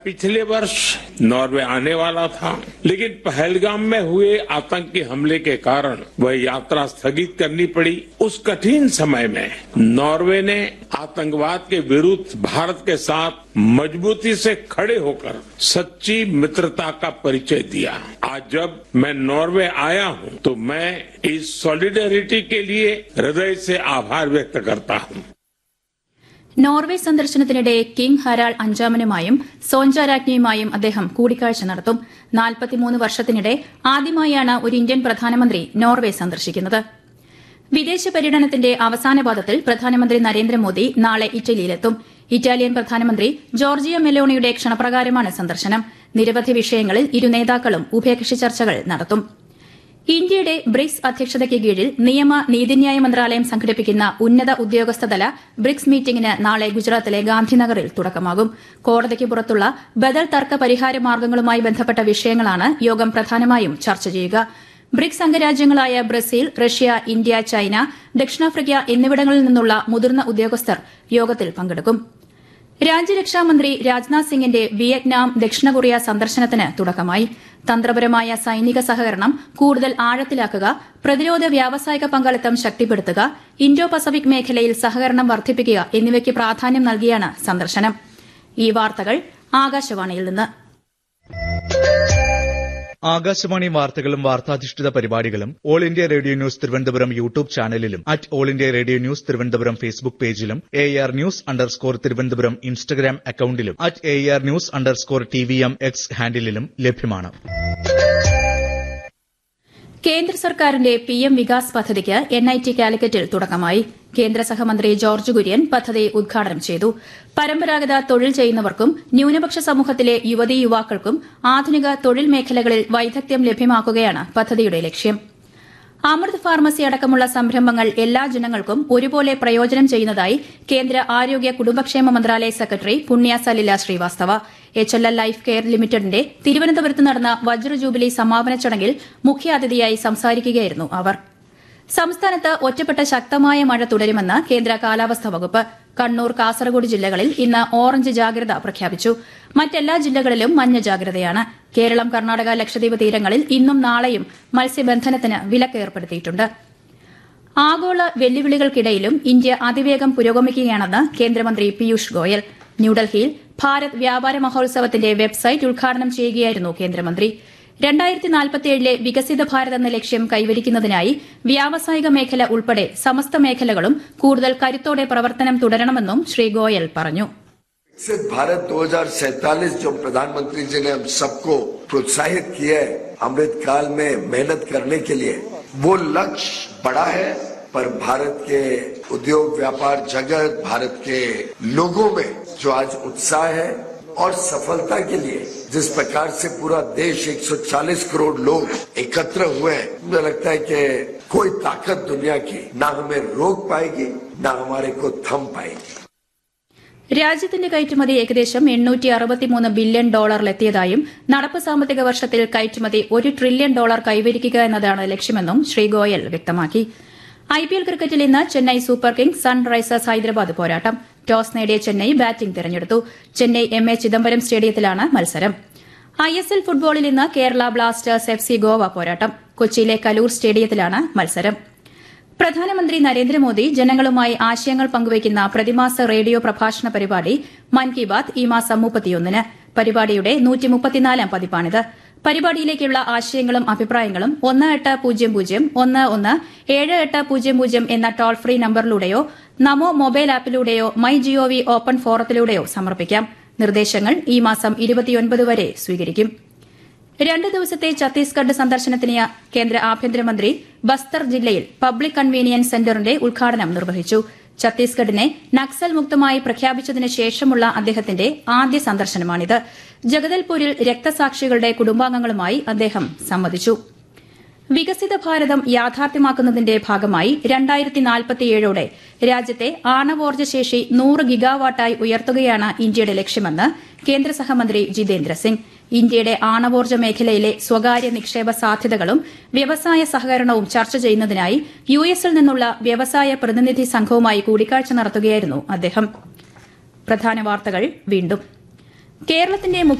पिछले वर्ष नॉर्वे आने वाला था लेकिन पहलगाम में हुए आतंकी हमले के कारण वह यात्रा स्थगित करनी पड़ी उस कठिन समय में नॉर्वे ने आतंकवाद के विरुद्ध भारत के साथ मजबूती से खड़े होकर सच्ची मित्रता का परिचय दिया आज जब मैं नॉर्वे आया हूं तो मैं इस सॉलिडेरिटी के लिए हृदय से आभार व्यक्त करता हूं നോർവേ സന്ദർശനത്തിനിടെ കിങ് ഹരാൾ അഞ്ചാമനുമായും സോഞ്ച രാജ്ഞിയുമായും അദ്ദേഹം കൂടിക്കാഴ്ച നടത്തും നാൽപ്പത്തിമൂന്ന് വർഷത്തിനിടെ ആദ്യമായാണ് ഒരു ഇന്ത്യൻ പ്രധാനമന്ത്രി നോർവേ സന്ദർശിക്കുന്നത് വിദേശ പര്യടനത്തിന്റെ അവസാന പാദത്തിൽ പ്രധാനമന്ത്രി നരേന്ദ്രമോദി നാളെ ഇറ്റലിയിലെത്തും ഇറ്റാലിയൻ പ്രധാനമന്ത്രി ജോർജിയ മെലോണിയുടെ ക്ഷണപ്രകാരമാണ് സന്ദർശനം നിരവധി വിഷയങ്ങളിൽ ഇരു നേതാക്കളും ഉഭയകക്ഷി ചർച്ചകൾ നടത്തും ഇന്ത്യയുടെ ബ്രിക്സ് അധ്യക്ഷതയ്ക്ക് കീഴിൽ നിയമ നീതിന്യായ മന്ത്രാലയം സംഘടിപ്പിക്കുന്ന ഉന്നത ഉദ്യോഗസ്ഥതല ബ്രിക്സ് മീറ്റിംഗിന് നാളെ ഗുജറാത്തിലെ ഗാന്ധിനഗറിൽ തുടക്കമാകും കോടതിക്ക് പുറത്തുള്ള ബദൽ തർക്ക പരിഹാര മാർഗ്ഗങ്ങളുമായി ബന്ധപ്പെട്ട വിഷയങ്ങളാണ് യോഗം പ്രധാനമായും ചർച്ച ചെയ്യുക ബ്രിക്സ് അംഗരാജ്യങ്ങളായ ബ്രസീൽ റഷ്യ ഇന്ത്യ ചൈന ദക്ഷിണാഫ്രിക്ക എന്നിവിടങ്ങളിൽ നിന്നുള്ള മുതിർന്ന ഉദ്യോഗസ്ഥർ യോഗത്തിൽ പങ്കെടുക്കും രാജ്യരക്ഷാമന്ത്രി രാജ്നാഥ് സിംഗിന്റെ വിയറ്റ്നാം ദക്ഷിണ കൊറിയ സന്ദർശനത്തിന് തുടക്കമായി തന്ത്രപരമായ സൈനിക സഹകരണം കൂടുതൽ ആഴത്തിലാക്കുക പ്രതിരോധ വ്യാവസായിക പങ്കാളിത്തം ശക്തിപ്പെടുത്തുക ഇൻഡോ പസഫിക് മേഖലയിൽ സഹകരണം വർദ്ധിപ്പിക്കുക എന്നിവയ്ക്ക് പ്രാധാന്യം നൽകിയാണ് സന്ദർശനം ഈ വാർത്തകൾ ആകാശവാണിയിൽ നിന്ന് ആകാശവാണി വാർത്തകളും വാർത്താധിഷ്ഠിത പരിപാടികളും all India radio news Thiruvananthapuram YouTube ചാനലിലും at all India radio news Thiruvananthapuram Facebook പേജിലും A R news underscore Thiruvananthapuram Instagram അക്കൌണ്ടിലും at A R news underscore T V M X ഹാൻഡിലും ലഭ്യമാണ് കേന്ദ്ര സർക്കാരിന്റെ പി എം വികാസ് പദ്ധതിക്ക് എൻ ഐ ടി കാലിക്കറ്റിൽ തുടക്കമായി കേന്ദ്ര സഹമന്ത്രി ജോർജ് കുര്യൻ പദ്ധതി ഉദ്ഘാടനം ചെയ്തു പരമ്പരാഗത തൊഴിൽ ചെയ്യുന്നവർക്കും ന്യൂനപക്ഷ സമൂഹത്തിലെ യുവതീ യുവാക്കൾക്കും ആധുനിക തൊഴിൽ മേഖലകളിൽ വൈദഗ്ധ്യം ലഭ്യമാക്കുകയാണ് പദ്ധതിയുടെ ലക്ഷ്യം അമൃത് ഫാർമസി അടക്കമുള്ള സംരംഭങ്ങൾ എല്ലാ ജനങ്ങൾക്കും ഒരുപോലെ പ്രയോജനം ചെയ്യുന്നതായി കേന്ദ്ര ആരോഗ്യ കുടുംബക്ഷേമ മന്ത്രാലയ secretary Punya Salila Srivastava H L L life care ലിമിറ്റഡിന്റെ തിരുവനന്തപുരത്ത് നടന്ന വജ്ര ജൂബിലി സമാപന ചടങ്ങിൽ മുഖ്യാതിഥിയായി സംസാരിക്കുകയായിരുന്നു അവർ സംസ്ഥാനത്ത് ഒറ്റപ്പെട്ട ശക്തമായ മഴ തുടരുമെന്ന് കേന്ദ്ര കാലാവസ്ഥാ വകുപ്പ് കണ്ണൂർ കാസർഗോഡ് ജില്ലകളിൽ ഇന്ന് ഓറഞ്ച് ജാഗ്രത പ്രഖ്യാപിച്ചു മറ്റെല്ലാ ജില്ലകളിലും മഞ്ഞ ജാഗ്രതയാണ് കേരളം കർണാടക ലക്ഷദ്വീപ് തീരങ്ങളിൽ ഇന്നും നാളെയും മത്സ്യബന്ധനത്തിന് വിലക്ക് ഏർപ്പെടുത്തിയിട്ടുണ്ട് ആഗോള വെല്ലുവിളികൾക്കിടയിലും ഇന്ത്യ അതിവേഗം പുരോഗമിക്കുകയാണെന്ന് കേന്ദ്രമന്ത്രി പീയൂഷ് ഗോയൽ ന്യൂഡൽഹിയിൽ ഭാരത് വ്യാപാര മഹോത്സവത്തിന്റെ വെബ്സൈറ്റ് ഉദ്ഘാടനം ചെയ്യുകയായിരുന്നു കേന്ദ്രമന്ത്രി രണ്ടായിരത്തി നാൽപ്പത്തിയേഴിലെ വികസിത ഭാരത് എന്ന ലക്ഷ്യം കൈവരിക്കുന്നതിനായി വ്യാവസായിക മേഖല ഉൾപ്പെടെ സമസ്ത മേഖലകളും കൂടുതൽ കരുത്തോടെ പ്രവർത്തനം തുടരണമെന്നും ശ്രീ ഗോയൽ പറഞ്ഞു विकसित भारत 2047 जो प्रधानमंत्री जी ने हम सबको प्रोत्साहित किया है अमृत काल में मेहनत करने के लिए वो लक्ष्य बड़ा है पर भारत के उद्योग व्यापार जगत भारत के लोगों में जो आज उत्साह है और सफलता के लिए जिस प्रकार से पूरा देश 140 करोड़ लोग एकत्र हुए हैं मुझे लगता है कि कोई ताकत दुनिया की ना हमें रोक पाएगी ना हमारे को थम पाएगी രാജ്യത്തിന്റെ കയറ്റുമതി ഏകദേശം എണ്ണൂറ്റി അറുപത്തിമൂന്ന് ബില്യൺ ഡോളറിലെത്തിയതായും നടപ്പ് സാമ്പത്തിക വർഷത്തിൽ കയറ്റുമതി ഒരു ട്രില്യൺ ഡോളർ കൈവരിക്കുക എന്നതാണ് ലക്ഷ്യമെന്നും ശ്രീ ഗോയൽ വ്യക്തമാക്കി ഐപിഎൽ ക്രിക്കറ്റിൽ ഇന്ന് Chennai super kings Sunrisers Hyderabad പോരാട്ടം ടോസ് നേടിയ ചെന്നൈ ബാറ്റിംഗ് തെരഞ്ഞെടുത്തു ചെന്നൈ എം എ ചിദംബരം സ്റ്റേഡിയത്തിലാണ് മത്സരം ഐ എസ് എൽ ഫുട്ബോളിൽ ഇന്ന് Kerala Blasters F C Goa പോരാട്ടം കൊച്ചിയിലെ കലൂർ സ്റ്റേഡിയത്തിലാണ് മത്സരം പ്രധാനമന്ത്രി നരേന്ദ്രമോദി ജനങ്ങളുമായി ആശയങ്ങൾ പങ്കുവയ്ക്കുന്ന പ്രതിമാസ റേഡിയോ പ്രഭാഷണ പരിപാടി മൻ കി ബാത് ഈ മാസം മുപ്പത്തിയൊന്നിന് പരിപാടിയുടെ നൂറ്റിമുപ്പത്തിനാലാം പതിപ്പാണിത് പരിപാടിയിലേക്കുള്ള ആശയങ്ങളും അഭിപ്രായങ്ങളും ഒന്ന് എട്ട് പൂജ്യം പൂജ്യം ഒന്ന് ഒന്ന് ഏഴ് എട്ട് പൂജ്യം പൂജ്യം എന്ന ടോൾ ഫ്രീ നമ്പറിലൂടെയോ നമോ മൊബൈൽ ആപ്പിലൂടെയോ മൈ ജിഒവി ഓപ്പൺ ഫോറത്തിലൂടെയോ സമർപ്പിക്കാം നിർദ്ദേശങ്ങൾ ഈ മാസം ഇരുപത്തിയൊൻപത് വരെ സ്വീകരിക്കും രണ്ട് ദിവസത്തെ ഛത്തീസ്ഗഡ് സന്ദർശനത്തിന് കേന്ദ്ര ആഭ്യന്തരമന്ത്രി ബസ്തർ ജില്ലയിൽ പബ്ലിക് കൺവീനിയൻസ് സെന്ററിന്റെ ഉദ്ഘാടനം നിർവഹിച്ചു ഛത്തീസ്ഗഡിനെ നക്സൽ മുക്തമായി പ്രഖ്യാപിച്ചതിന് ശേഷമുള്ള അദ്ദേഹത്തിന്റെ ആദ്യ സന്ദർശനമാണിത് ജഗദൽപൂരിൽ രക്തസാക്ഷികളുടെ കുടുംബാംഗങ്ങളുമായി അദ്ദേഹം സംവദിച്ചു വികസിത ഭാരതം യാഥാർത്ഥ്യമാക്കുന്നതിന്റെ ഭാഗമായി രണ്ടായിരത്തി നാൽപ്പത്തിയേഴോടെ രാജ്യത്തെ ആണവോർജ്ജ ശേഷി നൂറ് ഗിഗാവാട്ടായി ഉയർത്തുകയാണ് ഇന്ത്യയുടെ ലക്ഷ്യമെന്ന് കേന്ദ്ര സഹമന്ത്രി ജിതേന്ദ്ര സിംഗ് ഇന്ത്യയുടെ ആണവോർജ്ജ മേഖലയിലെ സ്വകാര്യ നിക്ഷേപ സാധ്യതകളും വ്യവസായ സഹകരണവും ചർച്ച ചെയ്യുന്നതിനായി യു എസിൽ നിന്നുള്ള വ്യവസായ പ്രതിനിധി സംഘവുമായി കൂടിക്കാഴ്ച നടത്തുകയായിരുന്നു അദ്ദേഹം പ്രധാന വാർത്തകൾ വീണ്ടും കേരളത്തിന്റെ